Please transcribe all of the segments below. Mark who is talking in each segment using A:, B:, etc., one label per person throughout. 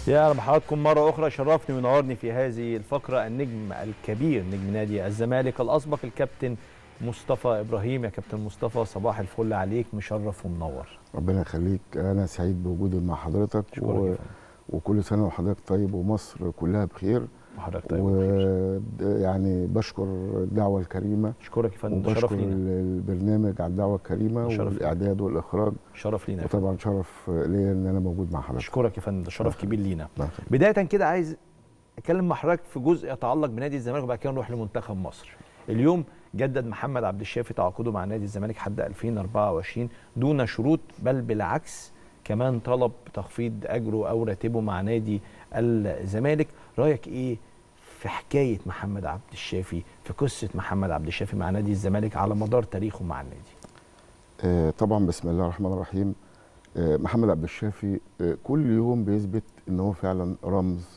A: يا رب حضراتكم مرة أخرى شرفني ونورني في هذه الفقرة النجم الكبير نجم نادي الزمالك الأسبق الكابتن مصطفى إبراهيم يا كابتن مصطفى صباح الفل عليك مشرف ومنور
B: ربنا يخليك انا سعيد بوجودي مع حضرتك
A: شكرا
B: و...
A: و...
B: وكل سنه وحضرتك طيب ومصر كلها بخير
A: حضرتك طيب وبخير.
B: ويعني بشكر الدعوه الكريمه
A: أشكرك يا فندم ده شرف
B: وبشكر
A: لينا
B: ال- البرنامج على الدعوه الكريمه
A: شرف لينا.
B: والاعداد والاخراج
A: شرف لينا يا فندم.
B: وطبعا شرف ليا ان انا موجود مع حضرتك
A: أشكرك يا فندم ده شرف كبير لينا
B: الله يخليك.
A: بداية كده عايز اتكلم مع حضرتك في جزء يتعلق بنادي الزمالك وبعد كده نروح لمنتخب مصر. اليوم جدد محمد عبد الشافي تعاقده مع نادي الزمالك حد 2024 دون شروط بل بالعكس كمان طلب تخفيض اجره او راتبه مع نادي الزمالك، رايك ايه في حكايه محمد عبد الشافي في قصه محمد عبد الشافي مع نادي الزمالك على مدار تاريخه مع النادي؟
B: آه، طبعا بسم الله الرحمن الرحيم آه، محمد عبد الشافي آه، كل يوم بيثبت ان هو فعلا رمز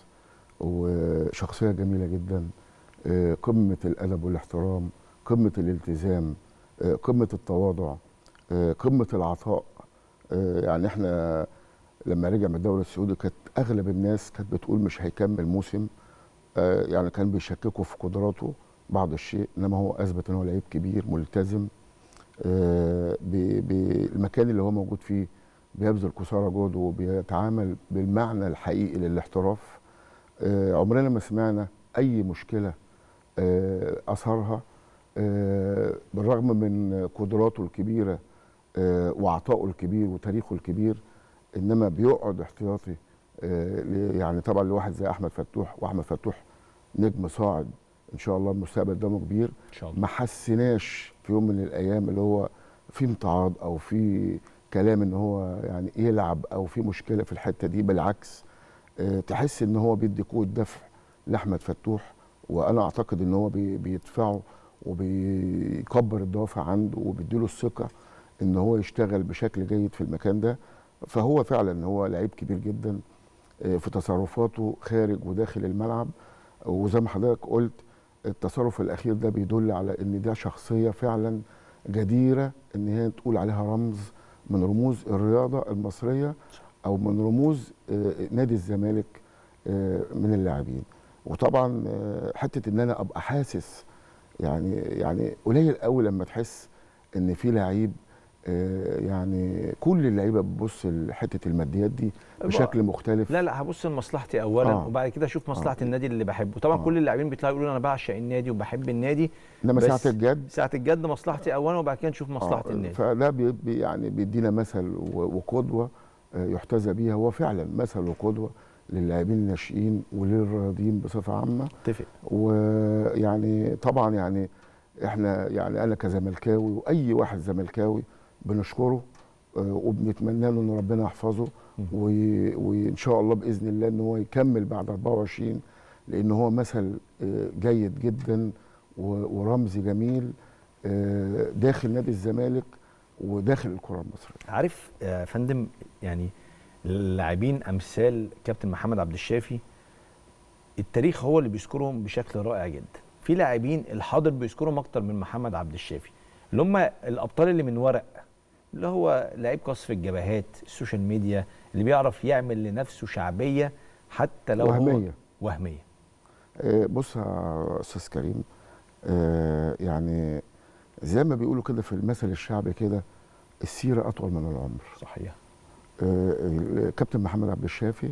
B: وشخصيه جميله جدا آه، قمه الادب والاحترام قمه الالتزام آه، قمه التواضع آه، قمه العطاء آه، يعني احنا لما رجع من الدوري السعودي كانت اغلب الناس كانت بتقول مش هيكمل موسم آه، يعني كان بيشككوا في قدراته بعض الشيء انما هو اثبت ان هو لعيب كبير ملتزم آه، ب- بالمكان اللي هو موجود فيه بيبذل قصارى جهده وبيتعامل بالمعنى الحقيقي للاحتراف آه، عمرنا ما سمعنا اي مشكله آه، اثرها آه، بالرغم من قدراته الكبيره آه، وعطائه الكبير وتاريخه الكبير انما بيقعد احتياطي آه، ل- يعني طبعا لواحد زي احمد فتوح واحمد فتوح نجم صاعد ان شاء الله المستقبل قدامه كبير
A: ان شاء الله
B: ما حسيناش في يوم من الايام اللي هو في امتعاض او في كلام ان هو يعني يلعب او في مشكله في الحته دي بالعكس آه، تحس ان هو بيدي قوه دفع لاحمد فتوح وانا اعتقد ان هو بي- بيدفعه وبيكبر الدوافع عنده وبيديله الثقه ان هو يشتغل بشكل جيد في المكان ده فهو فعلا هو لعيب كبير جدا آه، في تصرفاته خارج وداخل الملعب وزي ما حضرتك قلت التصرف الاخير ده بيدل على ان ده شخصيه فعلا جديره ان هي تقول عليها رمز من رموز الرياضه المصريه او من رموز آه، نادي الزمالك آه، من اللاعبين وطبعا آه، حته ان انا ابقى حاسس يعني يعني قليل قوي لما تحس ان في لعيب آه، يعني كل اللعيبه بتبص لحته الماديات دي بشكل مختلف
A: لا لا هبص لمصلحتي اولا
B: آه.
A: وبعد كده اشوف مصلحه النادي اللي بحبه طبعا
B: آه.
A: كل اللاعبين بيطلعوا يقولوا انا بعشق النادي وبحب النادي
B: انما
A: بس
B: ساعه الجد
A: ساعه الجد مصلحتي اولا وبعد كده نشوف مصلحه
B: آه،
A: النادي
B: فده بي بي- يعني بيدينا مثل و- وقدوه آه، يحتذى بيها هو فعلا مثل وقدوه للاعبين الناشئين وللرياضيين بصفه عامه
A: اتفق
B: ويعني طبعا يعني احنا يعني انا كزملكاوي واي واحد زملكاوي بنشكره آه، وبنتمنى له ان ربنا يحفظه
A: مم.
B: و- وان شاء الله باذن الله ان هو يكمل بعد 24 لان هو مثل آه، جيد جدا و- ورمز جميل آه، داخل نادي الزمالك وداخل الكره المصريه
A: عارف يا فندم يعني اللاعبين امثال كابتن محمد عبد الشافي التاريخ هو اللي بيذكرهم بشكل رائع جدا في لاعبين الحاضر بيذكرهم اكتر من محمد عبد الشافي اللي هم الابطال اللي من ورق اللي هو لعيب قصف الجبهات السوشيال ميديا اللي بيعرف يعمل لنفسه شعبيه حتى لو هو
B: وهميه
A: وهميه
B: آه، بص يا استاذ كريم آه، يعني زي ما بيقولوا كده في المثل الشعبي كده السيره اطول من العمر
A: صحيح
B: آه، الكابتن محمد عبد الشافي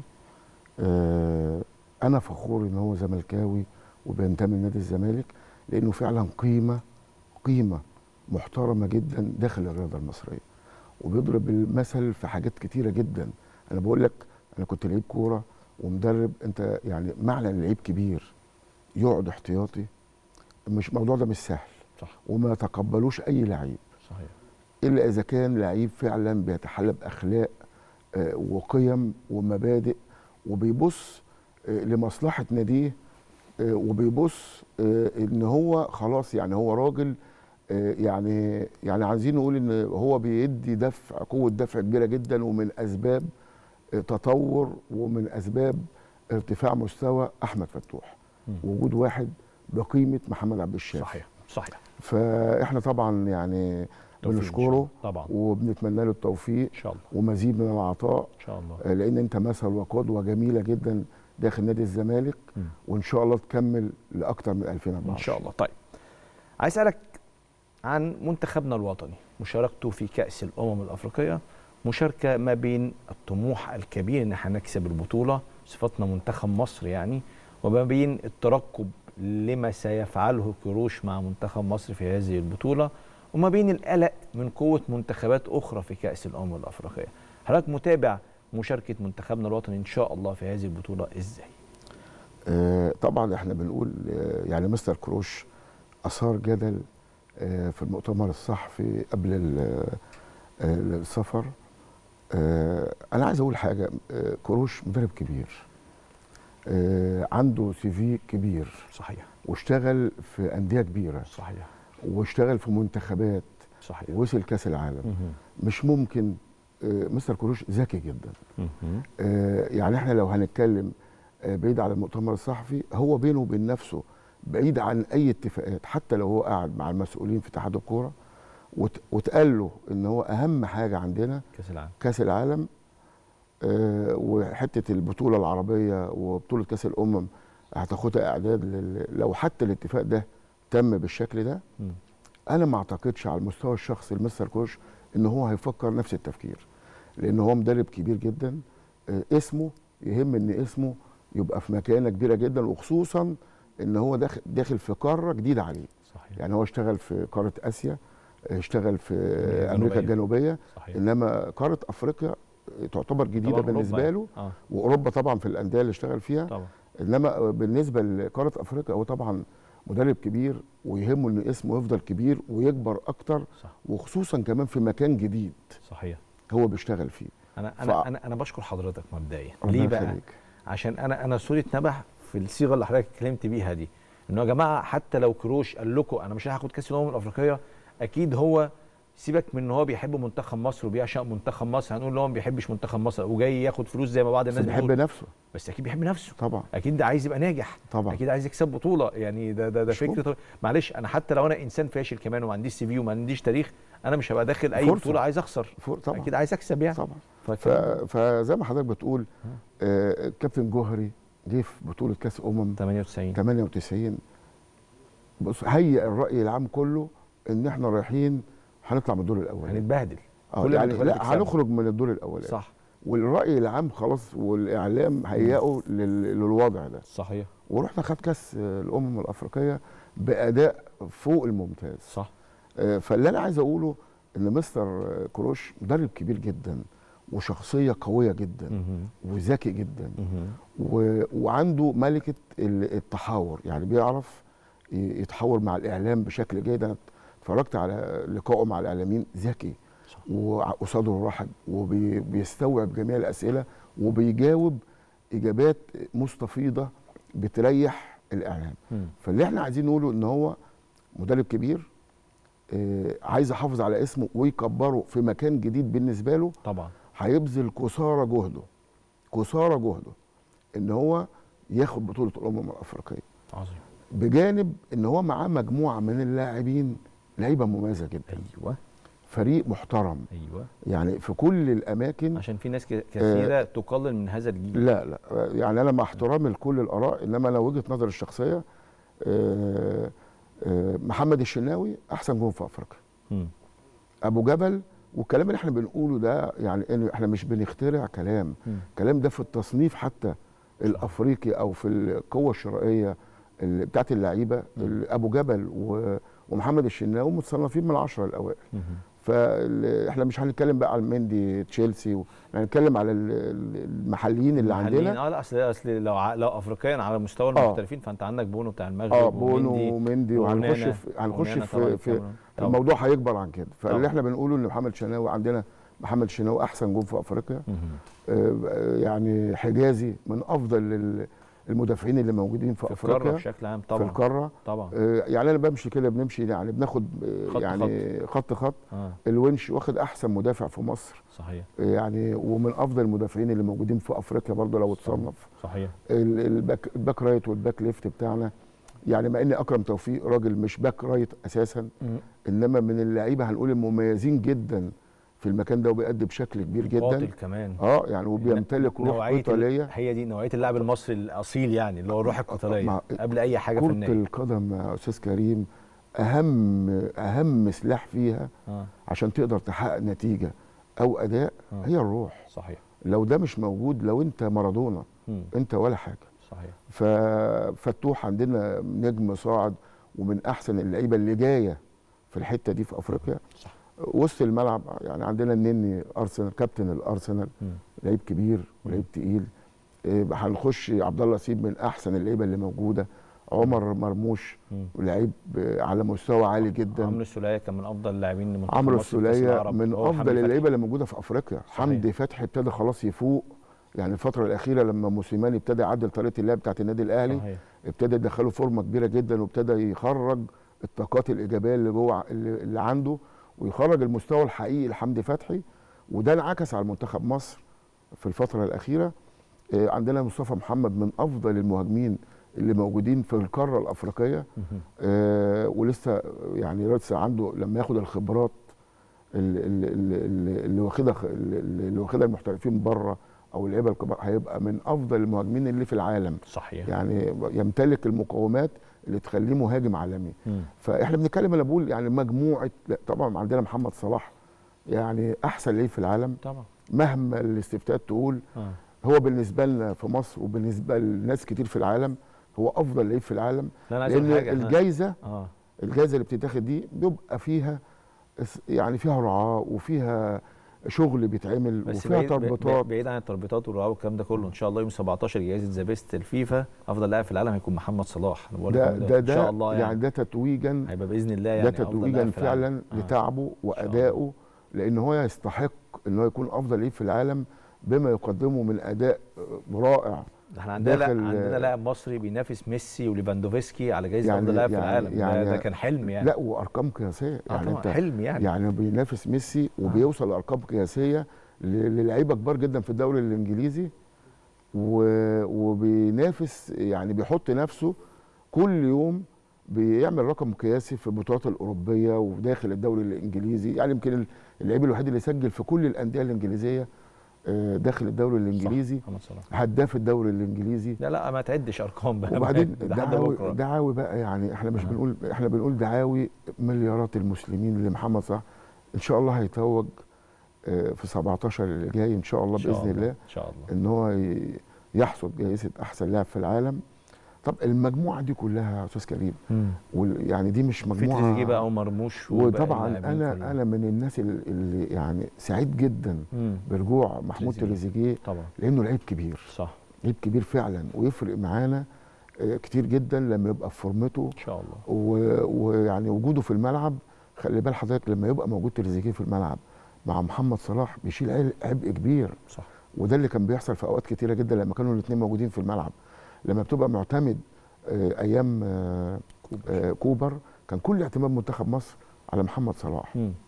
B: آه، انا فخور ان هو زملكاوي وبينتمي لنادي الزمالك لانه فعلا قيمه قيمه محترمه جدا داخل الرياضه المصريه وبيضرب المثل في حاجات كتيره جدا انا بقول لك انا كنت لعيب كوره ومدرب انت يعني معنى إن لعيب كبير يقعد احتياطي مش الموضوع ده مش سهل
A: صح
B: وما تقبلوش اي لعيب
A: صحيح
B: الا اذا كان لعيب فعلا بيتحلى باخلاق آه، وقيم ومبادئ وبيبص آه، لمصلحه ناديه آه، وبيبص آه، ان هو خلاص يعني هو راجل آه، يعني يعني عايزين نقول ان هو بيدي دفع قوه دفع كبيره جدا ومن اسباب آه، تطور ومن اسباب ارتفاع مستوى احمد فتوح
A: مم.
B: وجود واحد بقيمه محمد عبد الشافي
A: صحيح صحيح
B: فاحنا طبعا يعني
A: بالتوفيق إن شاء
B: بنشكره
A: الله. طبعا
B: وبنتمنى له التوفيق
A: ان شاء الله
B: ومزيد من العطاء
A: ان شاء الله
B: آه، لان انت مثل وقدوه جميله جدا داخل نادي الزمالك
A: مم.
B: وان شاء الله تكمل لاكثر من 2024
A: ان شاء الله طيب عايز اسالك عن منتخبنا الوطني مشاركته في كاس الامم الافريقيه مشاركه ما بين الطموح الكبير ان احنا نكسب البطوله صفتنا منتخب مصر يعني وما بين الترقب لما سيفعله كروش مع منتخب مصر في هذه البطوله وما بين القلق من قوه منتخبات اخرى في كاس الامم الافريقيه حضرتك متابع مشاركه منتخبنا الوطني ان شاء الله في هذه البطوله ازاي
B: آه، طبعا احنا بنقول آه، يعني مستر كروش اثار جدل آه، في المؤتمر الصحفي قبل ال- آه، السفر آه، انا عايز اقول حاجه آه، كروش مدرب كبير آه، عنده سي في كبير
A: صحيح
B: واشتغل في انديه كبيره
A: صحيح
B: واشتغل في منتخبات
A: صحيح
B: ووصل كاس العالم
A: مهم.
B: مش ممكن آه، مستر كروش ذكي جدا
A: مهم.
B: آه، يعني احنا لو هنتكلم آه، بعيد عن المؤتمر الصحفي هو بينه وبين نفسه بعيد عن اي اتفاقات حتى لو هو قاعد مع المسؤولين في اتحاد الكوره وت- واتقال له ان هو اهم حاجه عندنا
A: كاس العالم
B: كاس العالم آه، وحته البطوله العربيه وبطوله كاس الامم هتاخدها اعداد لل- لو حتى الاتفاق ده تم بالشكل ده
A: مم.
B: انا ما اعتقدش على المستوى الشخصي لمستر كوش ان هو هيفكر نفس التفكير لان هو مدرب كبير جدا آه، اسمه يهم ان اسمه يبقى في مكانه كبيره جدا وخصوصا ان هو داخل داخل في قاره جديده عليه
A: صحيح
B: يعني هو اشتغل في قاره اسيا آه، اشتغل في
A: الجنوبية.
B: امريكا الجنوبيه
A: صحيح
B: انما قاره افريقيا آه، تعتبر جديده
A: طبعاً
B: بالنسبه
A: أوروبا.
B: له
A: اه
B: واوروبا طبعا في الانديه اللي اشتغل فيها
A: طبعا
B: انما بالنسبه لقاره افريقيا هو طبعا مدرب كبير ويهمه ان اسمه يفضل كبير ويكبر اكتر
A: صح
B: وخصوصا كمان في مكان جديد
A: صحيح
B: هو بيشتغل فيه
A: انا
B: ف-
A: انا انا انا بشكر حضرتك مبدئيا
B: ربنا
A: ليه بقى
B: يخليك.
A: عشان انا انا صوره نبح في الصيغه اللي حضرتك اتكلمت بيها دي انه يا جماعه حتى لو كروش قال لكم انا مش هاخد كاس الامم الافريقيه اكيد هو سيبك من ان هو بيحب منتخب مصر وبيعشق منتخب مصر هنقول ان هو ما بيحبش منتخب مصر وجاي ياخد فلوس زي ما بعض
B: بس
A: الناس
B: بيحب
A: بتقول
B: نفسه
A: بس اكيد بيحب نفسه
B: طبعا
A: اكيد ده عايز يبقى ناجح
B: طبعا
A: اكيد عايز يكسب بطوله يعني ده ده ده
B: مش
A: فكر
B: ممكن.
A: طبيعي. معلش انا حتى لو انا انسان فاشل كمان وما عنديش سي في وما عنديش تاريخ انا مش هبقى داخل اي
B: فرصة.
A: بطوله عايز اخسر
B: فوق طبعا
A: اكيد عايز اكسب يعني
B: طبعا ف...
A: فكان
B: فزي ما حضرتك بتقول آه كابتن جوهري جه في بطوله كاس امم
A: 98
B: 98 بص هيئ الراي العام كله ان احنا رايحين هنطلع من الدور الاول
A: هنتبهدل
B: آه
A: كل
B: يعني
A: المنتخبات
B: لا
A: تكسبنا.
B: هنخرج من الدور الاولاني
A: صح
B: والراي العام خلاص والاعلام هيئوا لل... للوضع ده
A: صحيح
B: ورحنا خد كاس آه، الامم الافريقيه باداء فوق الممتاز
A: صح
B: آه، فاللي انا عايز اقوله ان مستر آه، كروش مدرب كبير جدا وشخصيه قويه جدا
A: مهم.
B: وذكي جدا
A: مهم.
B: و... وعنده ملكه ال- التحاور يعني بيعرف ي- يتحاور مع الاعلام بشكل جيد انا اتفرجت على لقائه مع الاعلاميين ذكي
A: صح.
B: وع- وصدره رحب وبيستوعب جميع الاسئله وبيجاوب اجابات مستفيضه بتريح الاعلام
A: مم.
B: فاللي احنا عايزين نقوله ان هو مدرب كبير آه، عايز يحافظ على اسمه ويكبره في مكان جديد بالنسبه له
A: طبعا
B: هيبذل قصارى جهده قصارى جهده ان هو ياخد بطوله الامم الافريقيه
A: عظيم
B: بجانب ان هو معاه مجموعه من اللاعبين لعيبه مميزه جدا
A: ايوه
B: فريق محترم
A: ايوه
B: يعني في كل الاماكن
A: عشان في ناس ك- كثيره تقلل من هذا الجيل
B: لا لا يعني انا مع احترامي لكل الاراء انما انا وجهه نظري الشخصيه آه، آه، محمد الشناوي احسن جون في افريقيا
A: مم.
B: ابو جبل والكلام اللي احنا بنقوله ده يعني إن احنا مش بنخترع كلام
A: مم.
B: الكلام ده في التصنيف حتى الافريقي او في القوه الشرائيه اللي بتاعت اللعيبه ال- ابو جبل و- ومحمد الشناوي متصنفين من العشره الاوائل
A: مهم.
B: فاحنا مش هنتكلم بقى على مندي تشيلسي و- احنا هنتكلم على ال- ال- المحليين اللي
A: محليين،
B: عندنا
A: اه لا اصل اصل لو ع- لو افريقيا على مستوى
B: آه.
A: المحترفين فانت عندك بونو بتاع المغرب
B: اه بونو
A: ومندي
B: ومندي وهنخش
A: ونانا.
B: في هنخش
A: ونانا طبعاً
B: في, في
A: الكاميرون. طبعاً.
B: الموضوع هيكبر عن كده
A: طبعاً.
B: فاللي احنا بنقوله ان محمد شناوي عندنا محمد شناوي احسن جون في افريقيا
A: مهم.
B: آه، يعني حجازي من افضل ال- المدافعين اللي موجودين في,
A: في القاره
B: افريقيا
A: بشكل عام
B: في
A: طبعا
B: القاره
A: طبعا
B: آه، يعني انا بمشي كده بنمشي يعني بناخد آه،
A: خط
B: يعني خط خط
A: اه
B: الونش واخد احسن مدافع في مصر
A: صحيح
B: آه، يعني ومن افضل المدافعين اللي موجودين في افريقيا برضه لو اتصنف
A: صحيح
B: ال- الباك الباك رايت والباك ليفت بتاعنا يعني مع ان اكرم توفيق راجل مش باك رايت اساسا
A: مم.
B: انما من اللعيبه هنقول المميزين جدا في المكان ده وبيأدي بشكل كبير
A: قاتل
B: جدا
A: كمان
B: اه يعني وبيمتلك روح
A: نوعية ال-
B: قتاليه
A: هي دي نوعيه اللاعب المصري الاصيل يعني اللي هو الروح القتاليه
B: مع-
A: قبل اي حاجه
B: كرة
A: فنيه
B: القدم يا استاذ كريم اهم اهم سلاح فيها
A: اه
B: عشان تقدر تحقق نتيجه او اداء
A: آه.
B: هي الروح
A: صحيح
B: لو ده مش موجود لو انت مارادونا
A: مم.
B: انت ولا حاجه
A: صحيح
B: ففتوح عندنا نجم صاعد ومن احسن اللعيبه اللي جايه في الحته دي في افريقيا
A: صح
B: وسط الملعب يعني عندنا النني ارسنال كابتن الارسنال
A: مم.
B: لعيب كبير ولعيب تقيل إيه، هنخش عبد الله سيب من احسن اللعيبه اللي موجوده عمر مرموش
A: مم.
B: لعيب آه، على مستوى عالي جدا
A: عمرو السوليه كان من افضل اللاعبين لمنتخب
B: عمرو
A: مصر في كأس
B: السوليه
A: العرب.
B: من
A: هو حمدي
B: افضل
A: فتحي.
B: اللعيبه اللي موجوده في افريقيا
A: صحيح.
B: حمدي فتحي ابتدى خلاص يفوق يعني الفتره الاخيره لما موسيماني ابتدى يعدل طريقه اللعب بتاعت النادي الاهلي
A: صحيح.
B: ابتدى يدخله فورمه كبيره جدا وابتدى يخرج الطاقات الايجابيه اللي جوه اللي, اللي عنده ويخرج المستوى الحقيقي لحمدي فتحي وده انعكس على منتخب مصر في الفتره الاخيره آه، عندنا مصطفى محمد من افضل المهاجمين اللي موجودين في القاره الافريقيه
A: مهم.
B: آه، ولسه يعني لسه عنده لما ياخد الخبرات اللي, اللي, اللي, اللي واخدها اللي اللي واخدها المحترفين بره او اللعيبه الكبار هيبقى من افضل المهاجمين اللي في العالم
A: صحيح
B: يعني يمتلك المقومات اللي تخليه مهاجم عالمي
A: مم.
B: فاحنا بنتكلم انا بقول يعني مجموعه لا طبعا عندنا محمد صلاح يعني احسن لعيب في العالم
A: طبعا
B: مهما الاستفتاءات تقول
A: اه
B: هو بالنسبه لنا في مصر وبالنسبه لناس كتير في العالم هو افضل لعيب في العالم
A: لا انا عايز اقول
B: لان
A: حاجه أنا-
B: الجايزه
A: اه
B: الجائزه اللي بتتاخد دي بيبقى فيها اس- يعني فيها رعاه وفيها شغل بيتعمل
A: بس
B: وفيها
A: بعيد, بعيد,
B: تربطات
A: بعيد عن التربيطات والرعايه والكلام ده كله ان شاء الله يوم 17 جائزه ذا بيست الفيفا افضل لاعب في العالم هيكون محمد صلاح أنا بقول
B: ده
A: لكم
B: ده
A: ان شاء
B: ده
A: الله
B: يعني,
A: يعني,
B: ده تتويجا
A: هيبقى باذن الله
B: ده
A: يعني أفضل
B: تتويجا
A: لاعب في العالم.
B: فعلا
A: آه.
B: لتعبه وادائه لان هو يستحق ان هو يكون افضل لعيب في العالم بما يقدمه من اداء آه، رائع
A: ده احنا عندنا لا
B: داخل-
A: عندنا لاعب مصري بينافس ميسي وليفاندوفسكي على جائزه
B: يعني-
A: افضل لاعب في
B: يعني-
A: العالم
B: يعني-
A: ده, ده كان حلم يعني
B: لا وارقام قياسيه
A: آه
B: يعني
A: طبعا
B: انت
A: حلم يعني,
B: يعني بينافس ميسي وبيوصل لارقام قياسيه ل- للعيبه كبار جدا في الدوري الانجليزي و- وبينافس يعني بيحط نفسه كل يوم بيعمل رقم قياسي في البطولات الاوروبيه وداخل الدوري الانجليزي يعني يمكن اللعيب الوحيد اللي سجل في كل الانديه الانجليزيه آه، داخل الدوري الانجليزي
A: محمد صلاح
B: هداف الدوري الانجليزي
A: لا لا ما تعدش ارقام بقى
B: وبعدين
A: ده حد
B: دعاوي
A: بكره
B: دعاوي بقى يعني احنا مش
A: آه.
B: بنقول احنا بنقول دعاوي مليارات المسلمين لمحمد صلاح ان شاء الله هيتوج آه، في 17 اللي جاي ان شاء الله
A: إن شاء
B: باذن الله
A: ان شاء الله
B: ان هو ي- يحصد جائزه احسن لاعب في العالم طب المجموعه دي كلها يا استاذ كريم
A: مم.
B: وال- يعني دي مش
A: في
B: مجموعه
A: تريزيجيه بقى ومرموش وباقي
B: وطبعا
A: اللاعبين
B: انا
A: كلهم.
B: انا من الناس ال- اللي يعني سعيد جدا
A: مم.
B: برجوع محمود
A: تريزيجيه.
B: تريزيجيه
A: طبعا
B: لانه لعيب كبير
A: صح
B: لعيب كبير فعلا ويفرق معانا آه، كتير جدا لما يبقى في فورمته
A: ان شاء الله
B: و- ويعني وجوده في الملعب خلي بال حضرتك لما يبقى موجود تريزيجيه في الملعب مع محمد صلاح بيشيل عل- عبء كبير
A: صح
B: وده اللي كان بيحصل في اوقات كتيره جدا لما كانوا الاثنين موجودين في الملعب لما بتبقى معتمد آه، ايام آه، آه، كوبر كان كل اعتماد منتخب مصر على محمد صلاح
A: مم.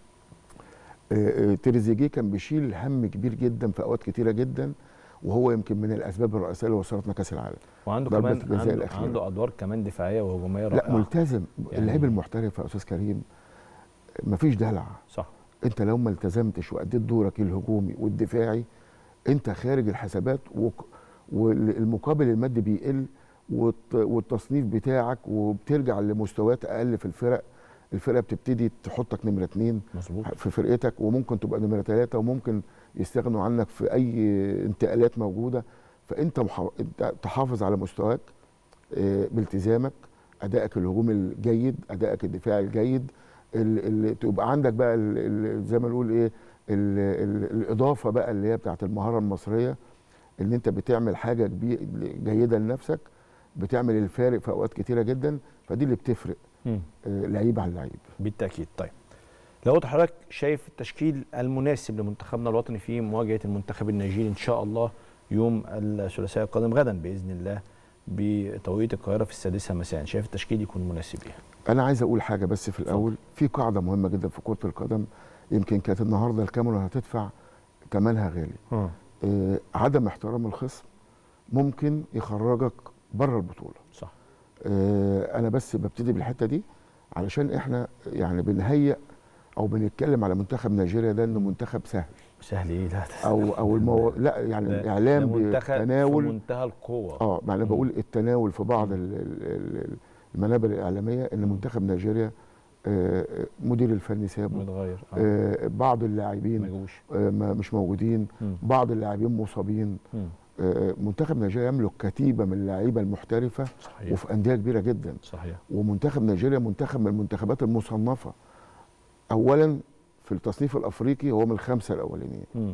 B: آه، آه، تريزيجيه كان بيشيل هم كبير جدا في اوقات كتيره جدا وهو يمكن من الاسباب الرئيسيه اللي وصلتنا كاس العالم
A: وعنده
B: ضربة
A: كمان
B: الجزاء
A: عنده,
B: الأخيرة.
A: عنده ادوار كمان دفاعيه وهجوميه
B: لا
A: رائعه
B: ملتزم
A: يعني-
B: اللعيب المحترف يا استاذ كريم مفيش دلع
A: صح
B: انت لو ما التزمتش واديت دورك الهجومي والدفاعي انت خارج الحسابات وك- والمقابل المادي بيقل والت- والتصنيف بتاعك وبترجع لمستويات اقل في الفرق الفرقه بتبتدي تحطك نمره اتنين
A: مظبوط
B: في فرقتك وممكن تبقى نمره ثلاثه وممكن يستغنوا عنك في اي انتقالات موجوده فانت محا... انت تحافظ على مستواك آه، بالتزامك ادائك الهجومي الجيد ادائك الدفاعي الجيد اللي تبقى عندك بقى ال- ال- زي ما نقول ايه ال ال الاضافه بقى اللي هي بتاعت المهاره المصريه ان انت بتعمل حاجه كبيره جيده لنفسك بتعمل الفارق في اوقات كتيره جدا فدي اللي بتفرق
A: مم.
B: آه، لعيب عن لعيب
A: بالتاكيد طيب لو قلت حضرتك شايف التشكيل المناسب لمنتخبنا الوطني في مواجهه المنتخب النيجيري ان شاء الله يوم الثلاثاء القادم غدا باذن الله بتوقيت القاهره في السادسه مساء شايف التشكيل يكون مناسب ايه
B: انا عايز اقول حاجه بس في الاول في قاعده مهمه جدا في كره القدم يمكن كانت النهارده الكاميرا هتدفع ثمنها غالي
A: اه
B: آه، عدم احترام الخصم ممكن يخرجك بره البطوله
A: صح
B: آه، انا بس ببتدي بالحته دي علشان احنا يعني بنهيئ او بنتكلم على منتخب نيجيريا ده انه منتخب سهل
A: سهل ايه لا ده-
B: او او المو... لا يعني
A: ده-
B: الاعلام
A: ده منتخب في
B: بتناول
A: منتهى القوه
B: اه ما انا
A: مم.
B: بقول التناول في بعض ال- ال- ال- المنابر الاعلاميه ان منتخب نيجيريا آه، آه، مدير الفني سابه
A: متغير اه
B: آه، بعض
A: ما
B: اللاعبين
A: جوش
B: آه، ما- مش موجودين
A: مم.
B: بعض اللاعبين مصابين
A: مم.
B: آه، منتخب نيجيريا يملك كتيبه من اللعيبه المحترفه
A: صحيح
B: وفي انديه كبيره جدا
A: صحيح
B: ومنتخب نيجيريا منتخب من المنتخبات المصنفه اولا في التصنيف الافريقي هو من الخمسه الاولانيين
A: مم.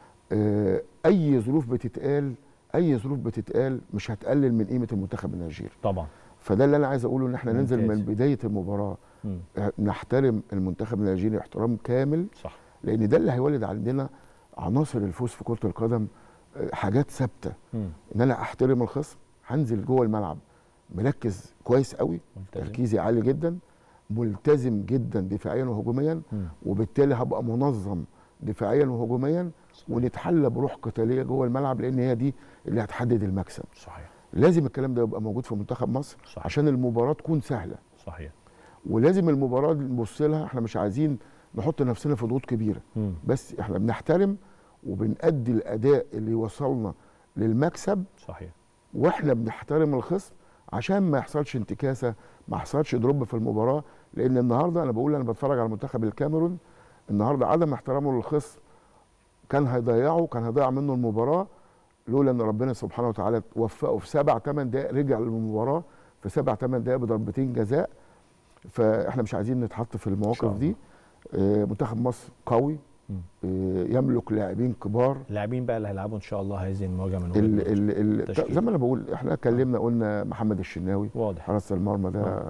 B: آه، اي ظروف بتتقال اي ظروف بتتقال مش هتقلل من قيمه المنتخب النيجيري
A: طبعا
B: فده اللي انا عايز اقوله ان احنا ننزل
A: ممتاز.
B: من بدايه المباراه
A: مم.
B: آه، نحترم المنتخب النيجيري احترام كامل
A: صح
B: لان ده اللي هيولد عندنا عناصر الفوز في كره القدم آه، حاجات ثابته
A: مم.
B: ان انا احترم الخصم هنزل جوه الملعب مركز كويس قوي
A: ملتزم
B: تركيزي عالي جدا ملتزم جدا دفاعيا وهجوميا
A: مم.
B: وبالتالي هبقى منظم دفاعيا وهجوميا
A: صحيح.
B: ونتحلى بروح قتاليه جوه الملعب لان هي دي اللي هتحدد المكسب
A: صحيح
B: لازم الكلام ده يبقى موجود في منتخب مصر
A: صحيح.
B: عشان المباراه تكون سهله
A: صحيح
B: ولازم المباراه نبص لها احنا مش عايزين نحط نفسنا في ضغوط كبيره
A: مم.
B: بس احنا بنحترم وبنأدي الاداء اللي يوصلنا للمكسب
A: صحيح
B: واحنا بنحترم الخصم عشان ما يحصلش انتكاسه ما يحصلش دروب في المباراه لان النهارده انا بقول انا بتفرج على منتخب الكاميرون النهارده عدم احترامه للخصم كان هيضيعه كان هيضيع منه المباراه لولا ان ربنا سبحانه وتعالى وفقه في سبع ثمان دقائق رجع للمباراه في سبع ثمان دقائق بضربتين جزاء فاحنا مش عايزين نتحط في المواقف
A: الله.
B: دي آه، منتخب مصر قوي
A: مم.
B: آه، يملك لاعبين كبار
A: اللاعبين بقى اللي هيلعبوا ان شاء الله هذه المواجهه من
B: ال
A: وجهة نظرك.
B: ال ال
A: تشكيل.
B: زي ما انا بقول احنا اتكلمنا قلنا محمد الشناوي
A: واضح
B: حراسه المرمى ده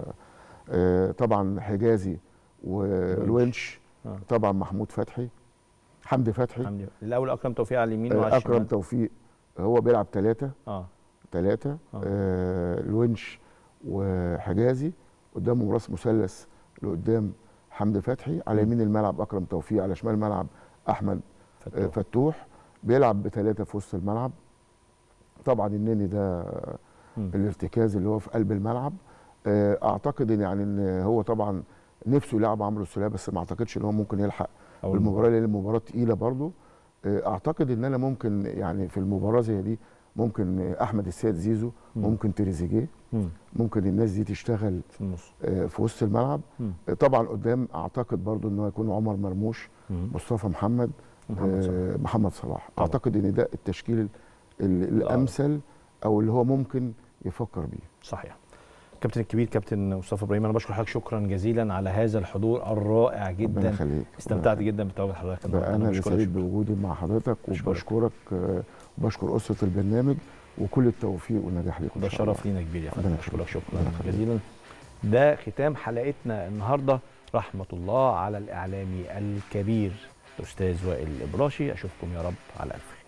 B: آه طبعا حجازي والونش
A: آه.
B: طبعا محمود فتحي حمدي فتحي
A: حمدي الاول اكرم توفيق على اليمين وعلى
B: آه اكرم
A: الشمال
B: توفيق هو بيلعب ثلاثه
A: اه
B: ثلاثه
A: آه.
B: آه الونش وحجازي قدامهم راس مثلث لقدام حمدي فتحي على
A: مم.
B: يمين الملعب اكرم توفيق على شمال الملعب احمد آه،
A: فتوح.
B: فتوح بيلعب بثلاثه في وسط الملعب طبعا النني ده
A: مم.
B: الارتكاز اللي هو في قلب الملعب آه، اعتقد ان يعني ان هو طبعا نفسه يلعب عمرو السوليه بس ما اعتقدش ان هو ممكن يلحق
A: أول
B: المباراه لان المباراه تقيله برضه آه، اعتقد ان انا ممكن يعني في المباراه زي دي ممكن آه، احمد السيد زيزو
A: مم.
B: ممكن تريزيجيه
A: مم.
B: ممكن الناس دي تشتغل
A: في النص
B: آه، في وسط الملعب
A: مم.
B: آه، طبعا قدام اعتقد برضه ان هو يكون عمر مرموش
A: مم.
B: مصطفى محمد
A: محمد صلاح.
B: آه، محمد صلاح
A: طبعا.
B: اعتقد ان ده التشكيل ال- الامثل او اللي هو ممكن يفكر بيه
A: صحيح كابتن الكبير كابتن مصطفى ابراهيم انا بشكر حضرتك شكرا جزيلا على هذا الحضور الرائع
B: ربنا
A: جدا
B: يخليك
A: استمتعت جدا بتواجد حضرتك
B: بقى
A: النهاردة.
B: انا اللي
A: بشكرك
B: سعيد
A: شكراً.
B: بوجودي مع حضرتك
A: أشكرك.
B: وبشكرك آه، وبشكر اسره البرنامج وكل التوفيق والنجاح ليكم
A: ده
B: إن شاء الله.
A: شرف لينا كبير يا فندم
B: ربنا
A: بشكرك
B: يخليك.
A: شكرا
B: ربنا يخليك.
A: جزيلا ده ختام حلقتنا النهارده رحمه الله على الاعلامي الكبير الاستاذ وائل الابراشي اشوفكم يا رب على الف خير